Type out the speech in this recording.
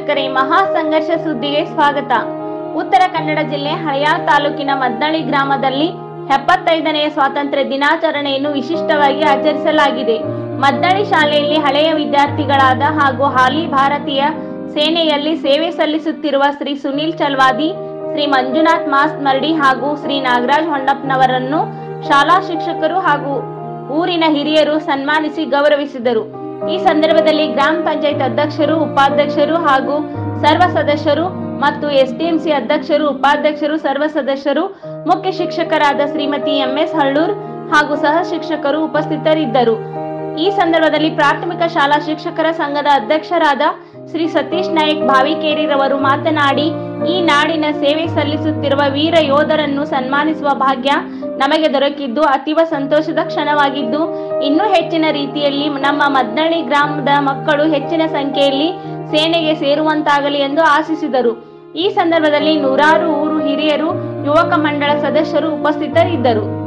ವೀಕ್ಷಕರೇ ಮಹಾ ಸಂಘರ್ಷ ಸುದ್ದಿಗೆ ಸ್ವಾಗತ ಉತ್ತರ ಕನ್ನಡ ಜಿಲ್ಲೆ ಹಳೆಯಾಳ್ ತಾಲೂಕಿನ ಮದ್ನಳ್ಳಿ ಗ್ರಾಮದಲ್ಲಿ ಎಪ್ಪತ್ತೈದನೆಯ ಸ್ವಾತಂತ್ರ್ಯ ದಿನಾಚರಣೆಯನ್ನು ವಿಶಿಷ್ಟವಾಗಿ ಆಚರಿಸಲಾಗಿದೆ ಮದ್ನಳ್ಳಿ ಶಾಲೆಯಲ್ಲಿ ಹಳೆಯ ವಿದ್ಯಾರ್ಥಿಗಳಾದ ಹಾಗೂ ಹಾಲಿ ಭಾರತೀಯ ಸೇನೆಯಲ್ಲಿ ಸೇವೆ ಸಲ್ಲಿಸುತ್ತಿರುವ ಶ್ರೀ ಸುನೀಲ್ ಚಲ್ವಾದಿ ಶ್ರೀ ಮಂಜುನಾಥ್ ಮಾಸ್ ಮರಡಿ ಹಾಗೂ ಶ್ರೀ ನಾಗರಾಜ್ ಹೊಂಡಪ್ಪನವರನ್ನು ಶಾಲಾ ಶಿಕ್ಷಕರು ಹಾಗೂ ಊರಿನ ಹಿರಿಯರು ಸನ್ಮಾನಿಸಿ ಗೌರವಿಸಿದರು ಈ ಸಂದರ್ಭದಲ್ಲಿ ಗ್ರಾಮ ಪಂಚಾಯತ್ ಅಧ್ಯಕ್ಷರು ಉಪಾಧ್ಯಕ್ಷರು ಹಾಗೂ ಸರ್ವ ಸದಸ್ಯರು ಮತ್ತು ಎಸ್ಡಿಎಂಸಿ ಅಧ್ಯಕ್ಷರು ಉಪಾಧ್ಯಕ್ಷರು ಸರ್ವ ಸದಸ್ಯರು ಮುಖ್ಯ ಶಿಕ್ಷಕರಾದ ಶ್ರೀಮತಿ ಎಂಎಸ್ ಹಳ್ಳೂರ್ ಹಾಗೂ ಸಹ ಶಿಕ್ಷಕರು ಉಪಸ್ಥಿತರಿದ್ದರು ಈ ಸಂದರ್ಭದಲ್ಲಿ ಪ್ರಾಥಮಿಕ ಶಾಲಾ ಶಿಕ್ಷಕರ ಸಂಘದ ಅಧ್ಯಕ್ಷರಾದ ಶ್ರೀ ಸತೀಶ್ ನಾಯಕ್ ಭಾವಿಕೇರಿರವರು ಮಾತನಾಡಿ ಈ ನಾಡಿನ ಸೇವೆ ಸಲ್ಲಿಸುತ್ತಿರುವ ವೀರ ಯೋಧರನ್ನು ಸನ್ಮಾನಿಸುವ ಭಾಗ್ಯ ನಮಗೆ ದೊರಕಿದ್ದು ಅತೀವ ಸಂತೋಷದ ಕ್ಷಣವಾಗಿದ್ದು ಇನ್ನೂ ಹೆಚ್ಚಿನ ರೀತಿಯಲ್ಲಿ ನಮ್ಮ ಮದ್ನಳ್ಳಿ ಗ್ರಾಮದ ಮಕ್ಕಳು ಹೆಚ್ಚಿನ ಸಂಖ್ಯೆಯಲ್ಲಿ ಸೇನೆಗೆ ಸೇರುವಂತಾಗಲಿ ಎಂದು ಆಶಿಸಿದರು ಈ ಸಂದರ್ಭದಲ್ಲಿ ನೂರಾರು ಊರು ಹಿರಿಯರು ಯುವಕ ಮಂಡಳ ಸದಸ್ಯರು ಉಪಸ್ಥಿತರಿದ್ದರು